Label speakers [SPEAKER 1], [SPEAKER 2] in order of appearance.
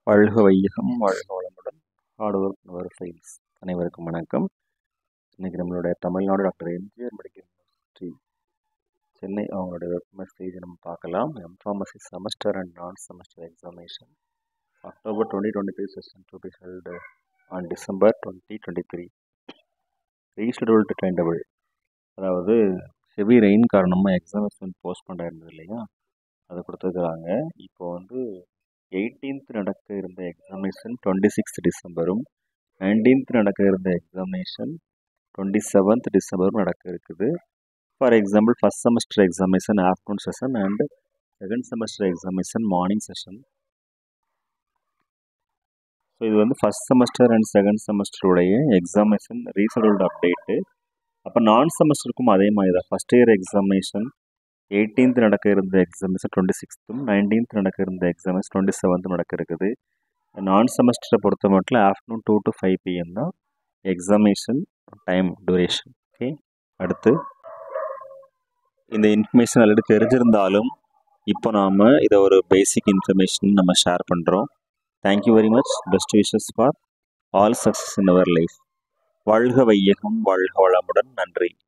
[SPEAKER 1] வாழ்க வையகம் வாழ்க வளமுடன் ஹார்ட் ஒர்க் நவர் ஃபைல்ஸ் அனைவருக்கும் வணக்கம் இன்றைக்கி நம்மளுடைய Tamil Nadu doctor MGR medical university Chennai அவங்களுடைய வெப் மெசேஜ் நம்ம பார்க்கலாம் M pharmacy semester and non semester examination October twenty twenty three session to be held on December twenty twenty three rescheduled time table அதாவது heavy rain காரணமாக examination postponed ஆயிருந்தது இல்லையா அதை கொடுத்துருக்குறாங்க இப்போ வந்து எயிட்டீன்த் நடக்க இருந்த எக்ஸாமினேஷன் டுவெண்ட்டி சிக்ஸ்த் டிசம்பரும் நைன்டீன்த் நடக்க இருந்த எக்ஸாமினேஷன் டுவெண்ட்டி செவன்த் டிசம்பரும் நடக்க இருக்குது for example first semester examination afternoon session and second semester examination morning session so இது வந்து ஃபஸ்ட் செமஸ்டர் அண்ட் செகண்ட் செமஸ்டருடைய எக்ஸாமினேஷன் ரீசெடியூல்டு அப்டேட்டு அப்போ நான் செமஸ்டருக்கும் அதே மாதிரி தான் ஃபஸ்ட் இயர் எக்ஸாமினேஷன் எயிட்டீன்த் நடக்க இருந்த எக்ஸாமினேஷன் டுவெண்ட்டி சிக்ஸ்த்தும் நைன்டீன்த் நடக்க இருந்த எக்ஸாமினேஷன் டுவெண்ட்டி செவன்த்தும் நடக்க இருக்குது நான் செமஸ்டரை பொறுத்த மட்டும் afternoon two to five PM தான் எக்ஸாமினேஷன் டைம் டூரேஷன் ஓகே அடுத்து இந்த இன்ஃபர்மேஷன் ஆல்ரெடி தெரிஞ்சிருந்தாலும் இப்போ நாம் இதை ஒரு பேசிக் இன்ஃபர்மேஷன் நம்ம ஷேர் பண்ணுறோம் thank you very much best wishes for all success in our life வாழ்க வையகம் வாழ்க வளமுடன் நன்றி